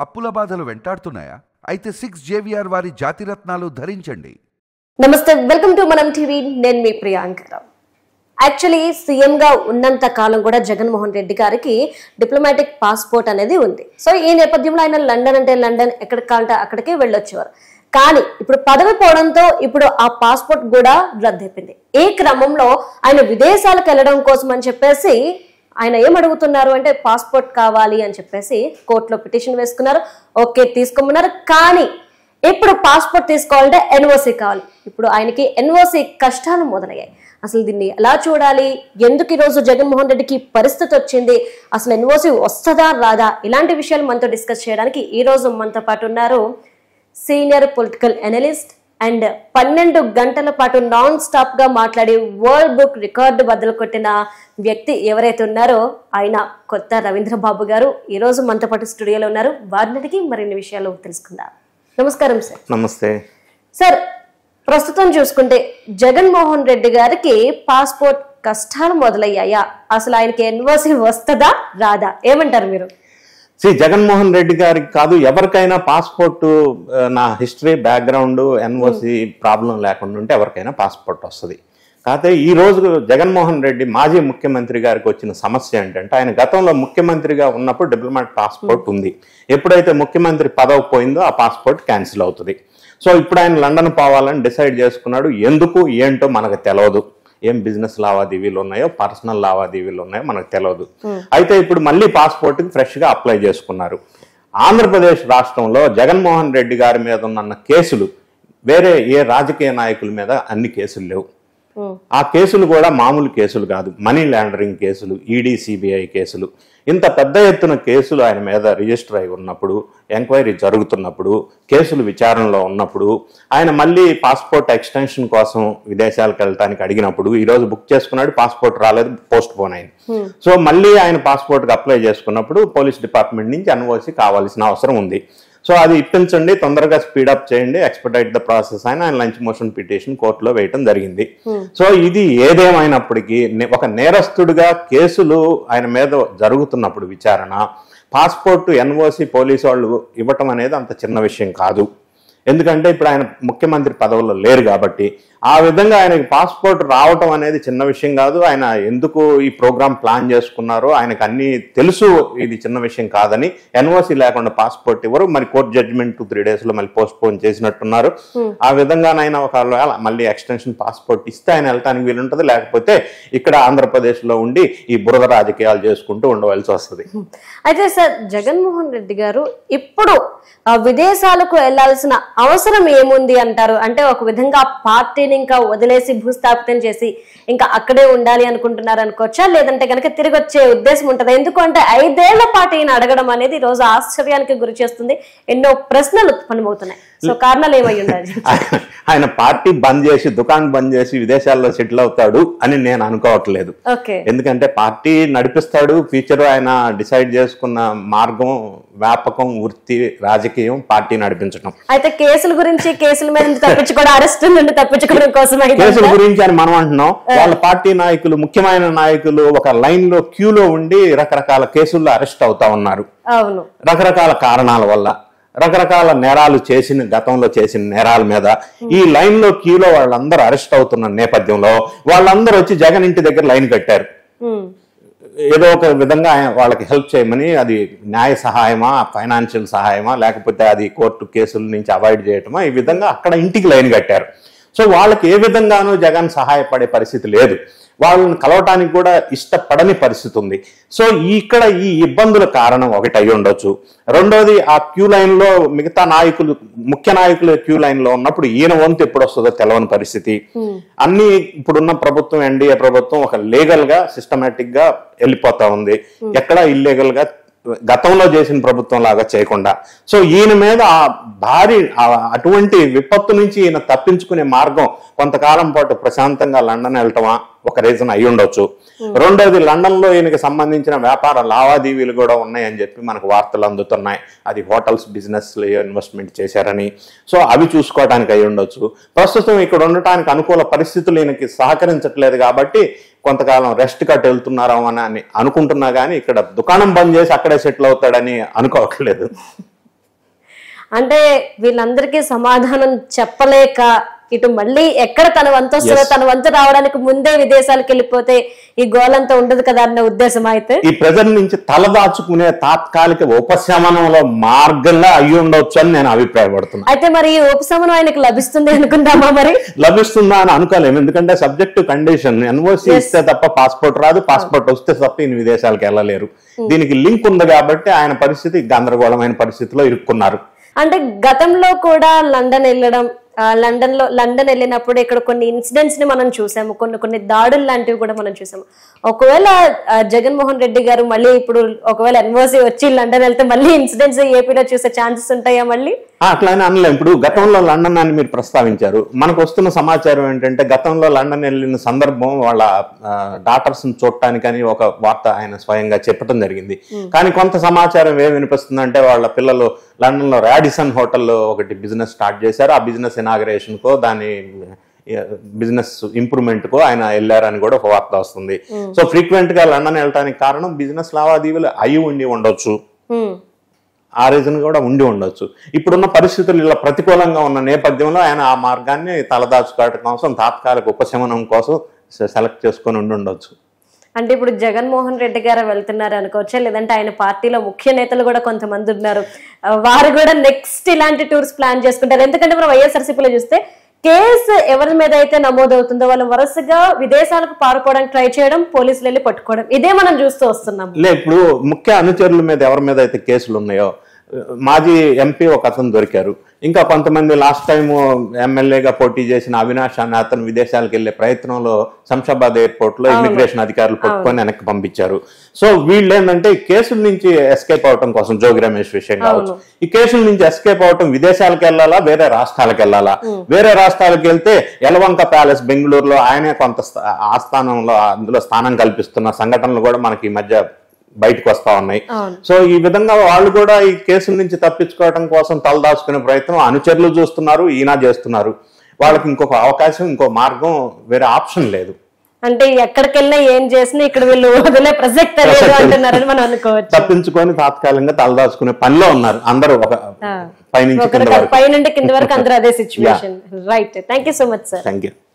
అప్పుల బాధలు వెంటాడుతున్నాయా అయితే సిక్స్ జేవిఆర్ వారి జాతిరత్నాలు ధరించండి నమస్తే వెల్కమ్ టు మనం టీవీ నేను మీ ప్రియాంకరావు యాక్చువల్లీ సీఎంగా ఉన్నంత కాలం కూడా జగన్మోహన్ రెడ్డి గారికి డిప్లొమాటిక్ పాస్పోర్ట్ అనేది ఉంది సో ఈ నేపథ్యంలో ఆయన లండన్ అంటే లండన్ ఎక్కడికి కావాలంటే అక్కడికి వెళ్ళొచ్చేవారు కానీ ఇప్పుడు పదవి పోవడంతో ఇప్పుడు ఆ పాస్పోర్ట్ కూడా రద్దయిపోయింది ఈ క్రమంలో ఆయన విదేశాలకు వెళ్ళడం కోసం అని చెప్పేసి ఆయన ఏం అడుగుతున్నారు అంటే పాస్పోర్ట్ కావాలి అని చెప్పేసి కోర్టులో పిటిషన్ వేసుకున్నారు ఓకే తీసుకోమన్నారు కానీ ఇప్పుడు పాస్పోర్ట్ తీసుకోవాలంటే ఎన్ఓసి కావాలి ఇప్పుడు ఆయనకి ఎన్ఓసి కష్టాలు మొదలయ్యాయి అసలు దీన్ని ఎలా చూడాలి ఎందుకు ఈరోజు జగన్మోహన్ రెడ్డికి ఈ పరిస్థితి వచ్చింది అసలు ఎన్ఓసి వస్తుందా రాదా ఇలాంటి విషయాలు మనతో డిస్కస్ చేయడానికి ఈ రోజు మనతో పాటు ఉన్నారు సీనియర్ పొలిటికల్ అనలిస్ట్ అండ్ పన్నెండు గంటల పాటు నాన్ స్టాప్ గా మాట్లాడి వరల్డ్ బుక్ రికార్డు బద్దలు కొట్టిన వ్యక్తి ఎవరైతే ఉన్నారో ఆయన కొత్త రవీంద్ర బాబు గారు ఈ రోజు మనతో పాటు స్టూడియోలో ఉన్నారు వారిని అడిగి మరిన్ని విషయాలు తెలుసుకుందాం నమస్కారం సార్ నమస్తే సార్ ప్రస్తుతం చూసుకుంటే జగన్మోహన్ రెడ్డి గారికి పాస్పోర్ట్ కష్టాలు మొదలయ్యాయా అసలు ఆయనకి ఎన్ఓసి వస్తుందా రాదా ఏమంటారు మీరు శ్రీ జగన్మోహన్ రెడ్డి గారికి కాదు ఎవరికైనా పాస్పోర్ట్ నా హిస్టరీ బ్యాక్గ్రౌండ్ ఎన్ఓసి ప్రాబ్లం లేకుండా ఉంటే ఎవరికైనా పాస్పోర్ట్ వస్తుంది కాకపోతే ఈ రోజు జగన్మోహన్ రెడ్డి మాజీ ముఖ్యమంత్రి గారికి వచ్చిన సమస్య ఏంటంటే ఆయన గతంలో ముఖ్యమంత్రిగా ఉన్నప్పుడు డిప్లొమాట్ పాస్పోర్ట్ ఉంది ఎప్పుడైతే ముఖ్యమంత్రి పదవి పోయిందో ఆ పాస్పోర్ట్ క్యాన్సిల్ అవుతుంది సో ఇప్పుడు ఆయన లండన్ పోవాలని డిసైడ్ చేసుకున్నాడు ఎందుకు ఏంటో మనకు తెలియదు ఏం బిజినెస్ లావాదేవీలు ఉన్నాయో పర్సనల్ లావాదేవీలు ఉన్నాయో మనకు తెలియదు అయితే ఇప్పుడు మళ్ళీ పాస్పోర్ట్ ఫ్రెష్ గా అప్లై చేసుకున్నారు ఆంధ్రప్రదేశ్ రాష్ట్రంలో జగన్మోహన్ రెడ్డి గారి మీద ఉన్న కేసులు వేరే ఏ రాజకీయ నాయకుల మీద అన్ని కేసులు లేవు ఉమ్, ఆ కేసులు కూడా మామూలు కేసులు కాదు మనీ లాండరింగ్ కేసులు ఈడీ సిబిఐ కేసులు ఇంత పెద్ద ఎత్తున కేసులు ఆయన మీద రిజిస్టర్ అయి ఉన్నప్పుడు ఎంక్వైరీ జరుగుతున్నప్పుడు కేసులు విచారణలో ఉన్నప్పుడు ఆయన మళ్ళీ పాస్పోర్ట్ ఎక్స్టెన్షన్ కోసం విదేశాలకు వెళ్ళడానికి అడిగినప్పుడు ఈ రోజు బుక్ చేసుకున్నాడు పాస్పోర్ట్ రాలేదు పోస్ట్ పోన్ అయింది సో మళ్ళీ ఆయన పాస్పోర్ట్కి అప్లై చేసుకున్నప్పుడు పోలీస్ డిపార్ట్మెంట్ నుంచి ఎన్ఓసి కావాల్సిన అవసరం ఉంది సో అది ఇప్పించండి తొందరగా స్పీడప్ చేయండి ఎక్స్పర్టైట్ ద ప్రాసెస్ అని ఆయన లంచ్ మోషన్ పిటిషన్ కోర్టులో వేయటం జరిగింది సో ఇది ఏదేమైనప్పటికీ నే- ఒక నేరస్తుడిగా కేసులు ఆయన మీద జరుగుతున్నప్పుడు విచారణ పాస్పోర్ట్ ఎన్ఓసి పోలీసు వాళ్ళు ఇవ్వటం అనేది అంత చిన్న విషయం కాదు ఎందుకంటే ఇప్పుడు ఆయన ముఖ్యమంత్రి పదవుల్లో లేరు కాబట్టి ఆ విధంగా ఆయనకి పాస్పోర్ట్ రావటం అనేది చిన్న విషయం కాదు ఆయన ఎందుకు ఈ ప్రోగ్రామ్ ప్లాన్ చేసుకున్నారో ఆయనకు అన్ని తెలుసు ఇది చిన్న విషయం కాదని ఎన్ఓసి లేకుండా పాస్పోర్ట్ ఇవ్వరు మరి court judgement two three days లో మళ్ళీ పోస్ట్ పోన్ చేసినట్టున్నారు ఆ విధంగానైనా ఒకవేళ మళ్ళీ ఎక్స్టెన్షన్ పాస్పోర్ట్ ఇస్తే ఆయన వెళ్ళటానికి వీలుంటది లేకపోతే ఇక్కడ ఆంధ్రప్రదేశ్ లో ఉండి ఈ బురద రాజకీయాలు చేసుకుంటూ ఉండవలసి వస్తుంది అయితే సార్ జగన్మోహన్ రెడ్డి గారు ఇప్పుడు ఆ, విదేశాలకు వెళ్లాల్సిన అవసరం ఏముంది అంటారు అంటే ఒక విధంగా ఆ పార్టీని ఇంకా వదిలేసి భూస్థాపితం చేసి ఇంకా అక్కడే ఉండాలి అనుకుంటున్నారు అనుకోవచ్చా లేదంటే కనుక తిరిగి వచ్చే ఉద్దేశం ఉంటుందా ఎందుకంటే ఐదేళ్ల పాటు ఈయన అడగడం అనేది ఈ రోజు ఆశ్చర్యానికి గురి చేస్తుంది ఎన్నో ప్రశ్నలు ఉత్పన్నమవుతున్నాయి సో కారణాలు ఏమై ఉండాలి ఆయన- ఆయన పార్టీ బంద్ చేసి దుకాణం బంద్ చేసి విదేశాల్లో సెటిల్ అవుతాడు అని నేను అనుకోవట్లేదు ఓకే ఎందుకంటే పార్టీ నడిపిస్తాడు ఫ్యూచర్ ఆయన డిసైడ్ చేసుకున్న మార్గం వ్యాపకం వృత్తి రాజకీయం పార్టీ నడిపించడం అయితే కేసుల గురించి కేసుల మీద నుంచి తప్పించుకోవడం అరెస్ట్ నుండి తప్పించుకోవడం కోసం అయితే కేసుల గురించి అని మనం అంటున్నాం వాళ్ళ పార్టీ నాయకులు ముఖ్యమైన నాయకులు ఒక లైన్ లో క్యూలో ఉండి రకరకాల కేసుల్లో అరెస్ట్ అవుతా ఉన్నారు అవును రకరకాల కారణాల వల్ల రకరకాల నేరాలు చేసిన గతంలో చేసిన నేరాల మీద ఈ లైన్ లో క్యూలో వాళ్ళందరూ అరెస్ట్ అవుతున్న నేపథ్యంలో వాళ్ళందరూ వచ్చి జగన్ ఇంటి దగ్గర లైన్ కట్టారు ఉమ్. ఏదో ఒక విధంగా ఆయన వాళ్ళకి హెల్ప్ చేయమని అది న్యాయ సహాయమా ఫైనాన్షియల్ సహాయమా లేకపోతే అది కోర్టు కేసుల నుంచి అవాయిడ్ చేయటమా ఈ విధంగా అక్కడ ఇంటికి లైన్ కట్టారు సో వాళ్ళకి ఏ విధంగానూ జగన్ సహాయపడే పరిస్థితి లేదు వాళ్ళని కలవటానికి కూడా ఇష్టపడని పరిస్థితి ఉంది సో ఈ- ఇక్కడ ఈ ఇబ్బందుల కారణం ఒకటి అయి ఉండొచ్చు రెండోది ఆ క్యూ లైన్ లో మిగతా నాయకులు ముఖ్య నాయకులు క్యూ లైన్ లో ఉన్నప్పుడు ఈయన వంతు ఎప్పుడు వస్తుందో తెలవని పరిస్థితి అన్ని ఇప్పుడున్న ప్రభుత్వం ఎన్డీఏ ప్రభుత్వం ఒక లీగల్ గా సిస్టమేటిక్ గా వెళ్ళిపోతా ఉంది ఎక్కడ ఇల్లీగల్ గా గతంలో చేసిన ప్రభుత్వం లాగా చేయకుండా సో ఈయన మీద ఆ భారీ ఆ అటువంటి విపత్తు నుంచి ఈయన తప్పించుకునే మార్గం కొంతకాలం పాటు ప్రశాంతంగా లండన్ వెళ్ళటమా ఒక రీజన్ అయి ఉండొచ్చు రెండోది లండన్ లో ఈయనకి సంబంధించిన వ్యాపార లావాదేవీలు కూడా ఉన్నాయని చెప్పి మనకు వార్తలు అందుతున్నాయి అది హోటల్స్ బిజినెస్ ఇన్వెస్ట్మెంట్ చేశారని సో అవి చూసుకోవడానికి అయి ఉండొచ్చు ప్రస్తుతం ఇక్కడ ఉండటానికి అనుకూల పరిస్థితులు ఈయనకి సహకరించట్లేదు కాబట్టి కొంతకాలం రెస్ట్ కట్ వెళ్తున్నారా అని అని అనుకుంటున్నా కానీ ఇక్కడ దుకాణం బంద్ చేసి అక్కడే సెటిల్ అవుతాడని అనుకోవట్లేదు అంటే వీళ్ళందరికీ సమాధానం చెప్పలేక ఇటు మళ్ళీ ఎక్కడ తన వంతు వస్తుందో తన వంతు రావడానికి ముందే విదేశాలకు వెళ్ళిపోతే ఈ గోలంతా ఉండదు కదా అన్న ఉద్దేశం అయితే ఈ ప్రజల నుంచి తలదాచుకునే తాత్కాలిక ఉపశమనంలో మార్గంగా అయ్యి ఉండొచ్చు అని నేను అభిప్రాయపడుతున్నా అయితే మరి ఈ ఉపశమనం ఆయనకు లభిస్తుంది అనుకుందామా మరి లభిస్తుందా అని అనుకోలేము ఎందుకంటే సబ్జెక్ట్ కండిషన్ ఎన్ఓసి ఇస్తే తప్ప పాస్పోర్ట్ రాదు పాస్పోర్ట్ వస్తే తప్ప ఈయన విదేశాలకు వెళ్ళలేరు దీనికి లింక్ ఉంది కాబట్టి ఆయన పరిస్థితి గందరగోళమైన పరిస్థితిలో ఇరుక్కున్నారు అంటే గతంలో కూడా లండన్ వెళ్ళడం ఆ, లండన్ లో లండన్ వెళ్ళినప్పుడు ఇక్కడ కొన్ని ఇన్సిడెంట్స్ ని మనం చూసాము కొన్ని కొన్ని దాడులు లాంటివి కూడా మనం చూసాము ఒకవేళ ఆ, జగన్మోహన్ రెడ్డి గారు మళ్ళీ ఇప్పుడు ఒకవేళ ఎన్ఓసి వచ్చి లండన్ వెళ్తే మళ్ళీ ఇన్సిడెంట్స్ ఏపీలో చూసే ఛాన్సెస్ ఉంటాయా మళ్ళీ ఆ, అట్లానే అనలేం ఇప్పుడు గతంలో లండన్ అని మీరు ప్రస్తావించారు మనకు వస్తున్న సమాచారం ఏంటంటే గతంలో లండన్ వెళ్ళిన సందర్భం వాళ్ళ డాటర్స్ ని చూడటానికని ఒక వార్త ఆయన స్వయంగా చెప్పడం జరిగింది కానీ కొంత సమాచారం ఏం వినిపిస్తుందంటే వాళ్ళ పిల్లలు లండన్ లో రాడిసన్ హోటల్లో ఒకటి బిజినెస్ స్టార్ట్ చేశారు ఆ బిజినెస్ ఇనాగరేషన్ కో దాని బిజినెస్ ఇంప్రూవ్మెంట్ కో ఆయన వెళ్ళారని కూడా ఒక వార్త వస్తుంది సో ఫ్రీక్వెంట్ గా లండన్ వెళ్ళడానికి కారణం బిజినెస్ లావాదేవీలు అయి ఉండి ఉండొచ్చు హ్మ్. ఆ రీజన్ కూడా ఉండి ఉండొచ్చు ఇప్పుడున్న పరిస్థితులు ఇలా ప్రతికూలంగా ఉన్న నేపథ్యంలో ఆయన ఆ మార్గాన్ని తలదాచుకోవడం కోసం తాత్కాలిక ఉపశమనం కోసం సెలెక్ట్ చేసుకొని ఉండి ఉండొచ్చు అంటే ఇప్పుడు జగన్మోహన్ రెడ్డి గారు వెళ్తున్నారు అనుకోవచ్చా లేదంటే ఆయన పార్టీలో ముఖ్య నేతలు కూడా కొంతమంది ఉన్నారు ఆ, వారు కూడా నెక్స్ట్ ఇలాంటి టూర్స్ ప్లాన్ చేసుకుంటారు ఎందుకంటే మనం వైఎస్ఆర్సీపీలో చూస్తే కేసు ఎవరి మీద అయితే నమోదవుతుందో వాళ్ళు వరుసగా విదేశాలకు పారిపోవడానికి ట్రై చేయడం పోలీసులు వెళ్ళి పట్టుకోవడం ఇదే మనం చూస్తూ వస్తున్నాం లే ఇప్పుడు ముఖ్య అనుచరుల మీద ఎవరి మీద అయితే కేసులు ఉన్నాయో మాజీ ఎంపీ ఒక అతను దొరికారు ఇంకా కొంతమంది లాస్ట్ టైం ఎమ్మెల్యేగా పోటీ చేసిన అవినాష్ అనే అతను విదేశాలకు వెళ్లే ప్రయత్నంలో శంషాబాద్ ఎయిర్పోర్ట్ లో ఇమిగ్రేషన్ అధికారులు పట్టుకొని వెనక్కి పంపించారు సో వీళ్ళు ఏంటంటే ఈ కేసుల నుంచి ఎస్కేప్ అవటం కోసం జోగి రమేష్ విషయం కావచ్చు ఈ కేసుల నుంచి ఎస్కేప్ అవటం విదేశాలకు వెళ్ళాలా వేరే రాష్ట్రాలకు వెళ్ళాలా వేరే రాష్ట్రాలకు వెళ్తే యలవంక ప్యాలెస్ బెంగళూరులో ఆయనే కొంత స్థా- ఆస్థానంలో అందులో స్థానం కల్పిస్తున్న సంఘటనలు కూడా మనకి ఈ మధ్య బయటకు వస్తా ఉన్నాయి అవును. సో ఈ విధంగా వాళ్ళు కూడా ఈ కేసుల నుంచి తప్పించుకోవడం కోసం తలదాచుకునే ప్రయత్నం అనుచరులు చూస్తున్నారు ఈయన చేస్తున్నారు వాళ్ళకి ఇంకొక అవకాశం ఇంకో మార్గం వేరే ఆప్షన్ లేదు అంటే ఎక్కడికి వెళ్ళినా ఏం చేసినా ఇక్కడ వీళ్ళు వదిలే ప్రసక్తే లేదు ప్రసక్తే లేదు. అంటున్నారని మనం అనుకోవచ్చు తప్పించుకొని తాత్కాలికంగా తలదాచుకునే పనిలో ఉన్నారు అందరూ ఒక పైనుంచి కింద ఒకరి వరకు పై నుండి కింద వరకు అందరూ అదే situation right thank you so much sir thank you